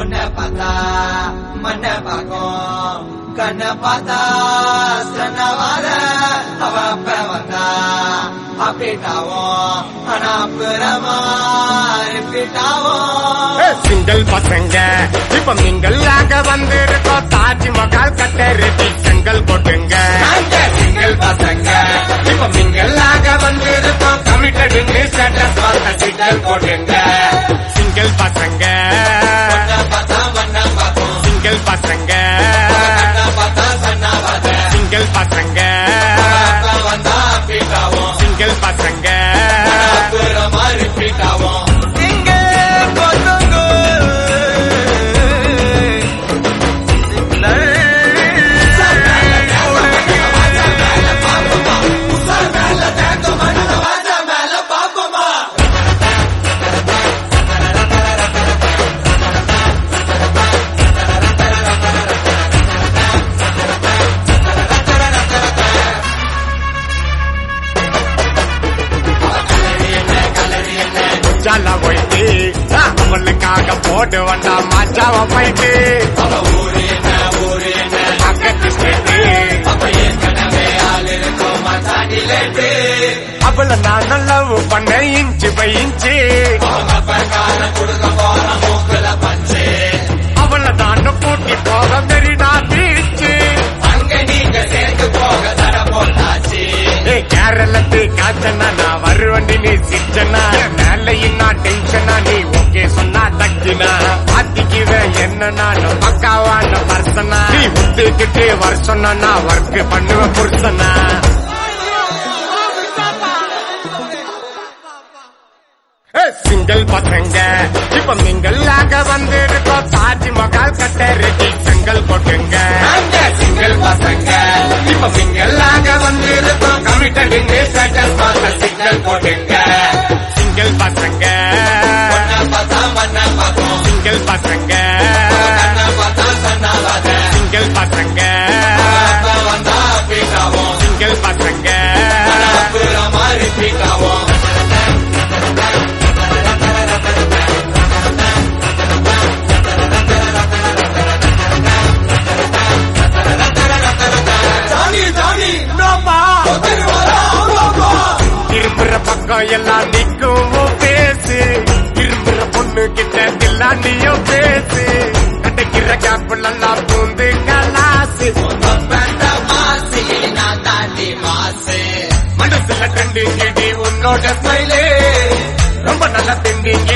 பொண்ண பார்த்தா மண்ண பார்க்கும் கண்ண பார்த்தா சன்னவாத அவ அப்ப வந்தா அப்படிட்டாவும் ஆனா அப்புறமா ரிப்பீட்டாவும் சிங்கிள் பசங்க இப்ப நீங்கள் ஆக வந்திருக்கோம் தாஜ்மஹால் கட்ட ரெடி செங்கல் போட்டுங்க சிங்கிள் பசங்க இப்ப நீங்கள் ஆக வந்திருக்கோம் கமிட்டடு ஸ்டேட்டஸ் பார்த்த சிங்கிள் போட்டுங்க சிங்கிள் பசங்க பொண்ண பார்த்தா மண்ண பார்க்கும் சிங்கிள் பசங்க கண்ண பார்த்தா சன்னவாத சிங்கிள் பசங்க அப்ப வந்தா அப்படிட்டாவும் சிங்கிள் பசங்க அப்புறமா ரிப்பீட்டாவும் மேல பாப்போமா ஜால போயிட்டு அவளுக்காக போட்டு வந்தா மாச்சாவ போயிட்டு அவ ஊரு என்ன ஊரு என்ன பக்கத்து ஸ்டேட்டு அப்ப ஏற்கனவே ஆள் இருக்கும் மச்சாண்டிலேட்டு அவள நான் லவ் பண்ண இன்ச்சு பை இன்ச்சு அவங்க பங்கான கொடுக்க போற மூக்குல பஞ்சு அவள தான் கூட்டி போக மெரினா பீச்சு அங்க நீங்க சேர்ந்து போக தட போட்டாச்சு ஏ கேரளத்து காச்சனா நான் வருவண்டி நீ சிச்சனா மேலையும் நான் டென்ஷனா நீ ஓகே சொன்னா தக்கினா பாத்திக்குவ என்ன நான் பக்காவான பர்சனா நீ விட்டுக்கிட்டு வருஷம் நான் ஒர்க் பண்ணுவ புருஷனா சிங்கிள் பசங்க இப்ப நீங்கள் ஆக வந்திருக்கோம் தாஜ்மஹால் கட்ட ரெடி செங்கல் போட்டுங்க சிங்கிள் பசங்க இப்ப நீங்கள் ஆக வந்திருக்கோம் கமிட்டடு ஸ்டேட்டஸ் பார்த்த சிங்கிள் போட்டுங்க சிங்கிள் பசங்க பொண்ண பார்த்தா மண்ண பார்க்கும் சிங்கிள் பசங்க கண்ண பார்த்தா சன்னாவாத சிங்கிள் பசங்க அப்ப வந்தா அப்படிட்டாவும் சிங்கிள் பசங்க அப்புறமா ரிப்பீட்டாவும் ஜானி ஜானி திரும்புற பக்கம் எல்லாம் நிக்கும் உன் பேசு திரும்புற பொண்ணு கிட்ட எல்லாம் நீயும் பேசு கிடைக்கிற கேப்பிள் எல்லாம் பூந்து கலாசு மனசுல ட்ரெண்டு கிடி உன்னோட ஸ்மைலே ரொம்ப நல்ல திண்டிங்க